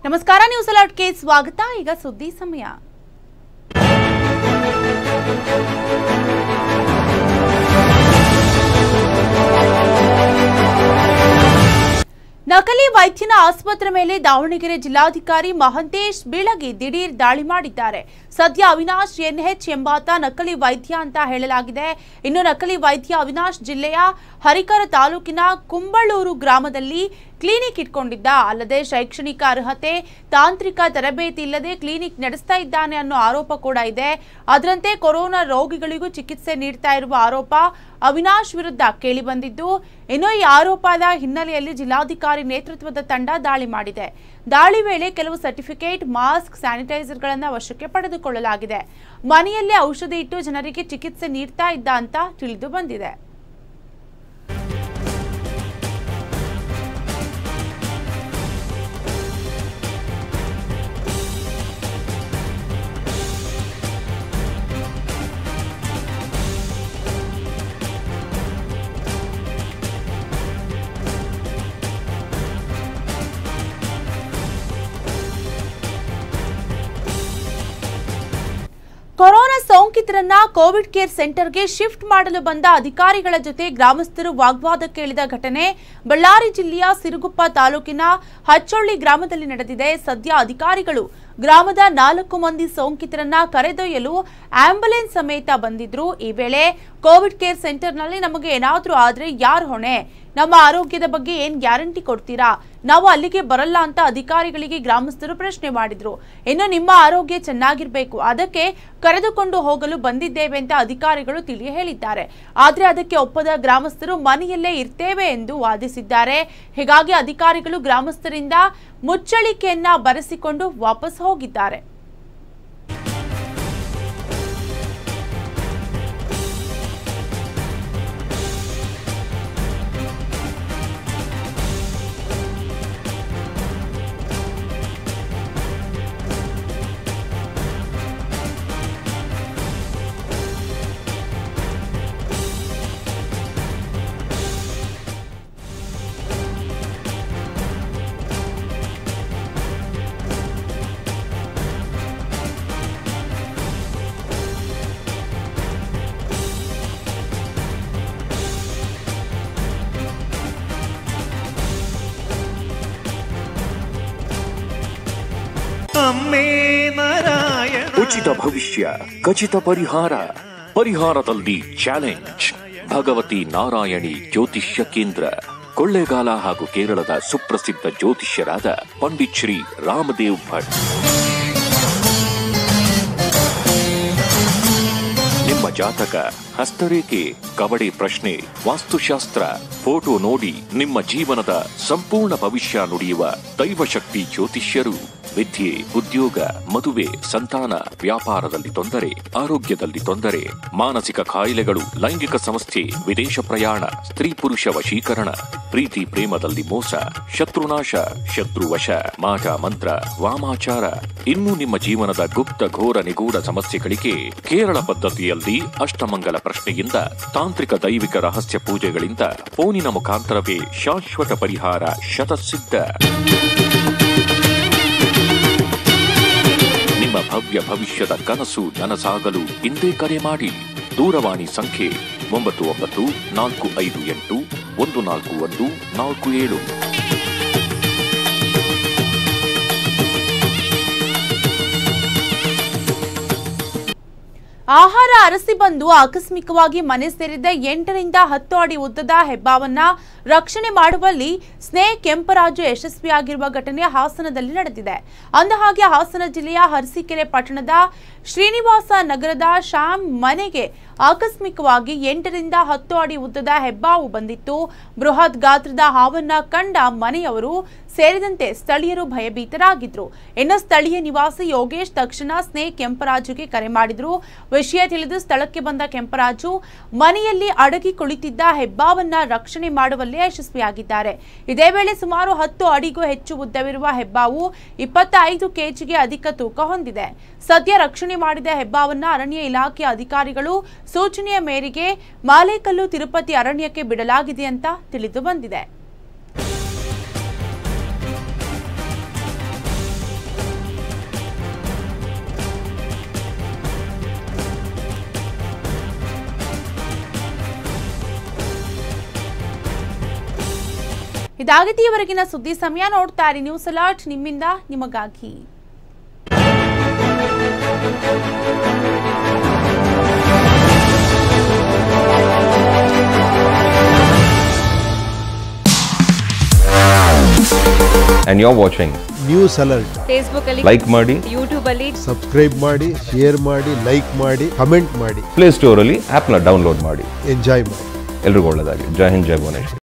ನಮಸ್ಕಾರ ನ್ಯೂಸ್ ಅಲರ್ಟ್ಗೆ ಸ್ವಾಗತ ಈಗ ಸುದ್ದಿ ಸಮಯ ನಕಲಿ ವೈದ್ಯನ ಆಸ್ಪತ್ರೆ ಮೇಲೆ ದಾವಣಗೆರೆ ಜಿಲ್ಲಾಧಿಕಾರಿ ಮಹಂತೇಶ್ ಬೀಳಗಿ ದಿಢೀರ್ ದಾಳಿ ಮಾಡಿದ್ದಾರೆ ಸದ್ಯ ಅವಿನಾಶ್ ಎನ್ಎಚ್ ಎಂಬಾತ ನಕಲಿ ವೈದ್ಯ ಅಂತ ಹೇಳಲಾಗಿದೆ ಇನ್ನು ನಕಲಿ ವೈದ್ಯ ಅವಿನಾಶ್ ಜಿಲ್ಲೆಯ ಹರಿಕರ ತಾಲೂಕಿನ ಕುಂಬಳೂರು ಗ್ರಾಮದಲ್ಲಿ ಕ್ಲಿನಿಕ್ ಇಟ್ಕೊಂಡಿದ್ದ ಅಲ್ಲದೆ ಶೈಕ್ಷಣಿಕ ಅರ್ಹತೆ ತಾಂತ್ರಿಕ ತರಬೇತಿ ಇಲ್ಲದೆ ಕ್ಲಿನಿಕ್ ನಡೆಸ್ತಾ ಇದ್ದಾನೆ ಅನ್ನೋ ಆರೋಪ ಕೂಡ ಇದೆ ಅದರಂತೆ ಕೊರೋನಾ ರೋಗಿಗಳಿಗೂ ಚಿಕಿತ್ಸೆ ನೀಡ್ತಾ ಇರುವ ಆರೋಪ ಅವಿನಾಶ್ ವಿರುದ್ಧ ಕೇಳಿಬಂದಿದ್ದು ಇನ್ನು ಈ ಆರೋಪದ ಹಿನ್ನೆಲೆಯಲ್ಲಿ ಜಿಲ್ಲಾಧಿಕಾರಿ ನೇತೃತ್ವದ ತಂಡ ದಾಳಿ ಮಾಡಿದೆ ದಾಳಿ ವೇಳೆ ಕೆಲವು ಸರ್ಟಿಫಿಕೇಟ್ ಮಾಸ್ಕ್ ಸ್ಯಾನಿಟೈಸರ್ಗಳನ್ನು ವಶಕ್ಕೆ ಪಡೆದುಕೊಳ್ಳಲಾಗಿದೆ ಮನೆಯಲ್ಲೇ ಔಷಧಿ ಇಟ್ಟು ಜನರಿಗೆ ಚಿಕಿತ್ಸೆ ನೀಡ್ತಾ ಇದ್ದ ಅಂತ ತಿಳಿದು ಬಂದಿದೆ ಕೊರೋನಾ ಸೋಂಕಿತರನ್ನ ಕೋವಿಡ್ ಕೇರ್ ಸೆಂಟರ್ಗೆ ಶಿಫ್ಟ್ ಮಾಡಲು ಬಂದ ಅಧಿಕಾರಿಗಳ ಜೊತೆ ಗ್ರಾಮಸ್ಥರು ವಾಗ್ವಾದಕ್ಕೆ ಇಳಿದ ಘಟನೆ ಬಳ್ಳಾರಿ ಜಿಲ್ಲೆಯ ಸಿರುಗುಪ್ಪ ತಾಲೂಕಿನ ಹಚ್ಚೊಳ್ಳಿ ಗ್ರಾಮದಲ್ಲಿ ನಡೆದಿದೆ ಸದ್ಯ ಅಧಿಕಾರಿಗಳು ಗ್ರಾಮದ ನಾಲ್ಕು ಮಂದಿ ಸೋಂಕಿತರನ್ನ ಕರೆದೊಯ್ಯಲು ಆಂಬ್ಯುಲೆನ್ಸ್ ಸಮೇತ ಬಂದಿದ್ರು ಈ ವೇಳೆ ಕೋವಿಡ್ ಕೇರ್ ಸೆಂಟರ್ನಲ್ಲಿ ನಮಗೆ ಏನಾದ್ರೂ ಆದ್ರೆ ಯಾರು ಹೊಣೆ ನಮ್ಮ ಆರೋಗ್ಯದ ಬಗ್ಗೆ ಏನ್ ಗ್ಯಾರಂಟಿ ಕೊಡ್ತೀರಾ ನಾವು ಅಲ್ಲಿಗೆ ಬರಲ್ಲ ಅಂತ ಅಧಿಕಾರಿಗಳಿಗೆ ಗ್ರಾಮಸ್ಥರು ಪ್ರಶ್ನೆ ಮಾಡಿದ್ರು ಇನ್ನು ನಿಮ್ಮ ಆರೋಗ್ಯ ಚೆನ್ನಾಗಿರ್ಬೇಕು ಅದಕ್ಕೆ ಕರೆದುಕೊಂಡು ಹೋಗಲು ಬಂದಿದ್ದೇವೆ ಅಂತ ಅಧಿಕಾರಿಗಳು ತಿಳಿ ಹೇಳಿದ್ದಾರೆ ಆದ್ರೆ ಅದಕ್ಕೆ ಒಪ್ಪದ ಗ್ರಾಮಸ್ಥರು ಮನೆಯಲ್ಲೇ ಇರ್ತೇವೆ ಎಂದು ವಾದಿಸಿದ್ದಾರೆ ಹೀಗಾಗಿ ಅಧಿಕಾರಿಗಳು ಗ್ರಾಮಸ್ಥರಿಂದ ಮುಚ್ಚಳಿಕೆಯನ್ನ ಬರೆಸಿಕೊಂಡು ವಾಪಸ್ ಹೋಗಿದ್ದಾರೆ ಅಮ್ಮೇ ನಾರಾಯಣ ಉಚಿತ ಭವಿಷ್ಯ ಖಚಿತ ಪರಿಹಾರ ಪರಿಹಾರದಲ್ಲಿ ಚಾಲೆಂಜ್ ಭಗವತಿ ನಾರಾಯಣಿ ಜ್ಯೋತಿಷ್ಯ ಕೇಂದ್ರ ಕೊಳ್ಳೇಗಾಲ ಹಾಗೂ ಕೇರಳದ ಸುಪ್ರಸಿದ್ಧ ಜ್ಯೋತಿಷ್ಯರಾದ ಪಂಡಿತ್ ಶ್ರೀ ರಾಮದೇವ್ ಭಟ್ ನಿಮ್ಮ ಜಾತಕ ಹಸ್ತರೇಖೆ ಕಬಡ್ಡಿ ಪ್ರಶ್ನೆ ವಾಸ್ತುಶಾಸ್ತ್ರ ಫೋಟೋ ನೋಡಿ ನಿಮ್ಮ ಜೀವನದ ಸಂಪೂರ್ಣ ಭವಿಷ್ಯ ನುಡಿಯುವ ದೈವಶಕ್ತಿ ಜ್ಯೋತಿಷ್ಯರು ವಿದ್ಯೆ ಉದ್ಯೋಗ ಮದುವೆ ಸಂತಾನ ವ್ಯಾಪಾರದಲ್ಲಿ ತೊಂದರೆ ಆರೋಗ್ಯದಲ್ಲಿ ತೊಂದರೆ ಮಾನಸಿಕ ಕಾಯಿಲೆಗಳು ಲೈಂಗಿಕ ಸಮಸ್ಯೆ ವಿದೇಶ ಪ್ರಯಾಣ ಸ್ತ್ರೀ ಪುರುಷ ವಶೀಕರಣ ಪ್ರೀತಿ ಪ್ರೇಮದಲ್ಲಿ ಮೋಸ ಶತ್ರುನಾಶ ಶತ್ರುವಶ ಮಾಟ ಮಂತ್ರ ವಾಮಾಚಾರ ಇನ್ನು ನಿಮ್ಮ ಜೀವನದ ಗುಪ್ತ ಘೋರ ನಿಗೂಢ ಸಮಸ್ಯೆಗಳಿಗೆ ಕೇರಳ ಪದ್ಧತಿಯಲ್ಲಿ ಅಷ್ಟಮಂಗಲ ಪ್ರಶ್ನೆಯಿಂದ ತಾಂತ್ರಿಕ ದೈವಿಕ ರಹಸ್ಯ ಪೂಜೆಗಳಿಂದ ಫೋನಿನ ಮುಖಾಂತರವೇ ಶಾಶ್ವತ ಪರಿಹಾರ ಶತಸಿದ್ಧ ನಿಮ್ಮ ಭವ್ಯ ಭವಿಷ್ಯದ ಕನಸು ನನಸಾಗಲು ಇಂದೇ ಕರೆ ಮಾಡಿ ದೂರವಾಣಿ ಸಂಖ್ಯೆ ಒಂಬತ್ತು ಒಂಬತ್ತು ನಾಲ್ಕು ಐದು ಎಂಟು ಒಂದು ನಾಲ್ಕು ಒಂದು ನಾಲ್ಕು ಏಳು ಆಹಾರ ಅರಸಿ ಬಂದು ಆಕಸ್ಮಿಕವಾಗಿ ಮನೆ ಸೇರಿದ ಎಂಟರಿಂದ ಹತ್ತು ಅಡಿ ಉದ್ದದ ಹೆಬ್ಬಾವನ್ನ ರಕ್ಷಣೆ ಮಾಡುವಲ್ಲಿ ಸ್ನೇಹ್ ಕೆಂಪರಾಜು ಯಶಸ್ವಿಯಾಗಿರುವ ಘಟನೆ ಹಾಸನದಲ್ಲಿ ನಡೆದಿದೆ ಅಂದಹಾಗೆ ಹಾಸನ ಜಿಲ್ಲೆಯ ಹರಸೀಕೆರೆ ಪಟ್ಟಣದ ಶ್ರೀನಿವಾಸ ನಗರದ ಶ್ಯಾಮ್ ಮನೆಗೆ ಆಕಸ್ಮಿಕವಾಗಿ ಎಂಟರಿಂದ ಹತ್ತು ಅಡಿ ಉದ್ದದ ಹೆಬ್ಬಾವು ಬಂದಿತ್ತು ಬೃಹತ್ ಗಾತ್ರದ ಹಾವನ್ನ ಕಂಡ ಮನೆಯವರು ಸೇರಿದಂತೆ ಸ್ಥಳೀಯರು ಭಯಭೀತರಾಗಿದ್ರು ಇನ್ನು ಸ್ಥಳೀಯ ನಿವಾಸಿ ಯೋಗೇಶ್ ತಕ್ಷಣ ಸ್ನೇಹ್ ಕೆಂಪರಾಜುಗೆ ಕರೆ ಮಾಡಿದ್ರು ವಿಷಯ ತಿಳಿದು ಸ್ಥಳಕ್ಕೆ ಬಂದ ಕೆಂಪರಾಜು ಮನೆಯಲ್ಲಿ ಅಡಗಿ ಕುಳಿತಿದ್ದ ಹೆಬ್ಬಾವನ್ನ ರಕ್ಷಣೆ ಮಾಡುವಲ್ಲಿ ಯಶಸ್ವಿಯಾಗಿದ್ದಾರೆ ಇದೇ ವೇಳೆ ಸುಮಾರು ಹತ್ತು ಅಡಿಗೂ ಹೆಚ್ಚು ಉದ್ದವಿರುವ ಹೆಬ್ಬಾವು ಇಪ್ಪತ್ತೈದು ಕೆಜಿಗೆ ಅಧಿಕ ತೂಕ ಹೊಂದಿದೆ ಸದ್ಯ ರಕ್ಷಣೆ ಮಾಡಿದ ಹೆಬ್ಬಾವನ್ನ ಅರಣ್ಯ ಇಲಾಖೆಯ ಅಧಿಕಾರಿಗಳು ಸೂಚನೆಯ ಮೇರೆಗೆ ಮಾಲೇಕಲ್ಲು ತಿರುಪತಿ ಅರಣ್ಯಕ್ಕೆ ಬಿಡಲಾಗಿದೆ ಅಂತ ತಿಳಿದು ಬಂದಿದೆ ಇದಾಗಿತ್ತು ಇವರೆಗಿನ ಸುದ್ದಿ ಸಮಯ ನೋಡ್ತಾ ಇರಿ ನ್ಯೂಸ್ ಅಲರ್ಟ್ ನಿಮ್ಮಿಂದ ನಿಮಗಾಗಿ and you're watching. News alert Facebook ಅಲ್ಲಿ Like ಮಾಡಿ ಯೂಟ್ಯೂಬ್ ಅಲ್ಲಿ ಸಬ್ಸ್ಕ್ರೈಬ್ ಮಾಡಿ ಶೇರ್ ಮಾಡಿ ಲೈಕ್ ಮಾಡಿ ಕಮೆಂಟ್ ಮಾಡಿ ಪ್ಲೇ ಸ್ಟೋರಲ್ಲಿ ಆ್ಯಪ್ನ ಡೌನ್ಲೋಡ್ ಮಾಡಿ ಎಂಜಾಯ್ ಮಾಡಿ ಎಲ್ರಿಗೂ ಒಳ್ಳೆಯದಾಗಲಿ ಜೈ ಹಿಂದ್ ಜೈ ಭುವನೇಶ್ವರಿ